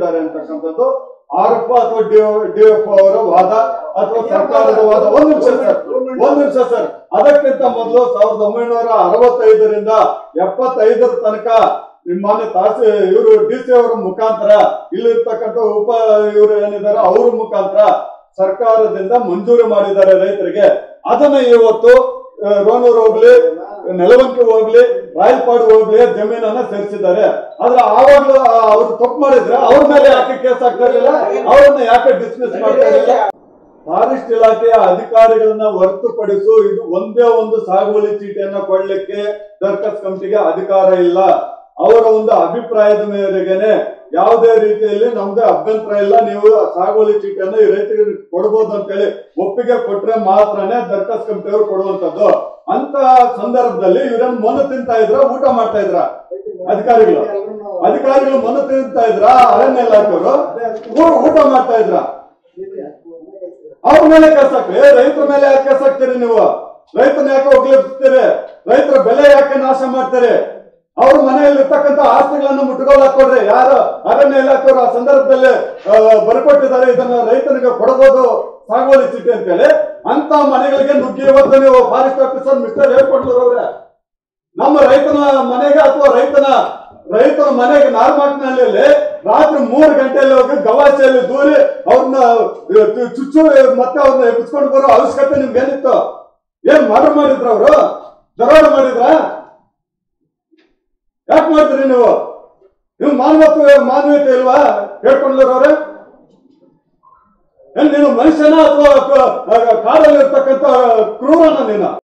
ಮಾಡಿದ್ದಾರೆ ಅಂತಕ್ಕಂಥದ್ದು ಆರೋಪ ಅಥವಾ ಡಿಎಫ್ ಅವರ ವಾದ ಅಥವಾ ಸರ್ಕಾರದ ವಾದ ಒಂದ್ ನಿಮಿಷ ಸರ್ ಒಂದ್ ನಿಮಿಷ ಸರ್ ಅದಕ್ಕಿಂತ ಮೊದಲು ಸಾವಿರದ ಒಂಬೈನೂರ ಅರವತ್ತೈದರಿಂದ ಎಪ್ಪತ್ತೈದರ ತನಕ ನಿಮ್ಮ ಮಾನ್ಯ ತಾಸಿ ಇವರು ಡಿ ಸಿ ಅವರ ಮುಖಾಂತರ ಇಲ್ಲಿರ್ತಕ್ಕಂಥ ಉಪ ಇವರು ಏನಿದ್ದಾರೆ ಅವ್ರ ಮುಖಾಂತರ ಸರ್ಕಾರದಿಂದ ಮಂಜೂರು ಮಾಡಿದ್ದಾರೆ ರೈತರಿಗೆ ಅದನ್ನ ಇವತ್ತು ಆ, ರೋಣೂರು ಹೋಗ್ಲಿ ನೆಲವಂಕಿ ಹೋಗ್ಲಿ ರಾಯಲ್ಪಾಡು ಹೋಗ್ಲಿ ಜಮೀನನ್ನ ಸೇರಿಸಿದ್ದಾರೆ ಆದ್ರೆ ಆವಾಗ್ಲೂ ಆ- ಅವ್ರು ತಪ್ಪು ಮಾಡಿದ್ರೆ ಅವ್ರ ಮೇಲೆ ಯಾಕೆ ಕೇಸ್ ಆಗ್ತಾ ಇರಲಿಲ್ಲ ಅವ್ರನ್ನ ಯಾಕೆ ಡಿಸ್ಮಿಸ್ ಮಾಡ್ತಾ ಇರಲಿಲ್ಲ ಫಾರೆಸ್ಟ್ ಇಲಾಖೆಯ ಅಧಿಕಾರಿಗಳನ್ನ ಹೊರತುಪಡಿಸು ಇದು ಒಂದೇ ಒಂದು ಸಾಗುವಳಿ ಚೀಟಿಯನ್ನ ಕೊಡ್ಲಿಕ್ಕೆ ಸರ್ಕಸ್ ಕಮಿಟಿಗೆ ಅಧಿಕಾರ ಇಲ್ಲ ಅವರ ಒಂದು ಅಭಿಪ್ರಾಯದ ಮೇರೆಗೆನೆ ಯಾವುದೇ ರೀತಿಯಲ್ಲಿ ನಮ್ದು ಅಭ್ಯಂತರ ಇಲ್ಲ ನೀವು ಸಾಗುವಳಿ ಚೀಟಿಯನ್ನು ಈ ರೈತರಿಗೆ ಕೊಡ್ಬೋದು ಅಂತೇಳಿ ಒಪ್ಪಿಗೆ ಕೊಟ್ರೆ ಮಾತ್ರನೇ ದರ್ಕಸ್ ಕಮಿಟಿಯವರು ಕೊಡುವಂತದ್ದು ಅಂತ ಸಂದರ್ಭದಲ್ಲಿ ಇವರನ್ನು ಮೊನ್ನ ತಿಂತಾ ಇದ್ರ ಊಟ ಮಾಡ್ತಾ ಇದ್ರ ಅಧಿಕಾರಿಗಳು ಅಧಿಕಾರಿಗಳು ಮೊನ್ನ ತಿಂತಾ ಇದ್ರ ಅರಣ್ಯ ಇಲಾಖೆಯವರು ಊ- ಊಟ ಮಾಡ್ತಾ ಇದ್ರ ಅವ್ರ ಮೇಲೆ ಕೇಸ್ ಹಾಕ್ರಿ ರೈತರ ಮೇಲೆ ಯಾಕೆ ಕೇಸ್ ಹಾಕ್ತೀರಿ ನೀವು ರೈತನ ಯಾಕೆ ಹೋಗ್ಲಿರ್ತೀರಿ ರೈತರ ಬೆಲೆ ಯಾಕೆ ನಾಶ ಮಾಡ್ತೀರಿ ಅವ್ರ ಮನೆಯಲ್ಲಿ ಇರ್ತಕ್ಕಂಥ ಆಸ್ತಿಗಳನ್ನು ಮುಟ್ಟುಗೋಲು ಹಾಕೊಡ್ರಿ ಯಾರು ಅರಣ್ಯ ಇಲಾಖೆಯವರು ಆ ಸಂದರ್ಭದಲ್ಲಿ ಆ, ಬರ್ಕೊಟ್ಟಿದ್ದಾರೆ ಇದನ್ನ ರೈತನಿಗೆ ಕೊಡಬಹುದು ಸಾಗುವಳಿ ಚೀಟಿ ಅಂತೇಳಿ ಅಂತ ಮನೆಗಳಿಗೆ ನುಗ್ಗಿ ಇವತ್ತು ನೀವು ಫಾರೆಸ್ಟ್ ಆಫೀಸರ್ ಮಿಸ್ಟರ್ ಹೇಳ್ಕೊಡ್ಲರು ಅವ್ರೆ ನಮ್ಮ ರೈತನ ಮನೆಗೆ ಅಥವಾ ರೈತನ ರೈತನ ಮನೆಗೆ ನಾಲ್ಮಾಕ್ನಹಳ್ಳಿಯಲ್ಲಿ ರಾತ್ರಿ ಮೂರು ಗಂಟೆಯಲ್ಲಿ ಹೋಗಿ ಗವಾಸೆಯಲ್ಲಿ ದೂರಿ ಅವ್ರನ್ನ ಚುಚ್ಚು ಮತ್ತೆ ಅವ್ರನ್ನ ಎಬ್ಬಿಸ್ಕೊಂಡು ಬರೋ ಅವಶ್ಯಕತೆ ನಿಮ್ಗೆ ಏನಿತ್ತು ಏನ್ ಮರ್ಡರ್ ಮಾಡಿದ್ರ ಅವರು ದರೋಡೆ ಮಾಡಿದ್ರ ಯಾಕೆ ಮಾಡ್ತೀರಿ ನೀವು ನೀವು ಮಾನವತ್ವ ಮಾನವೀಯತೆ ಇಲ್ವಾ ಹೇಳ್ಕೊಂಡ್ಲವ್ರೆ ಏನ್ ನೀನು ಮನುಷ್ಯನ ಅಥವಾ ಕಾಡಲ್ಲಿ ಇರ್ತಕ್ಕಂಥ ಕ್ರೂರನ ನೀನು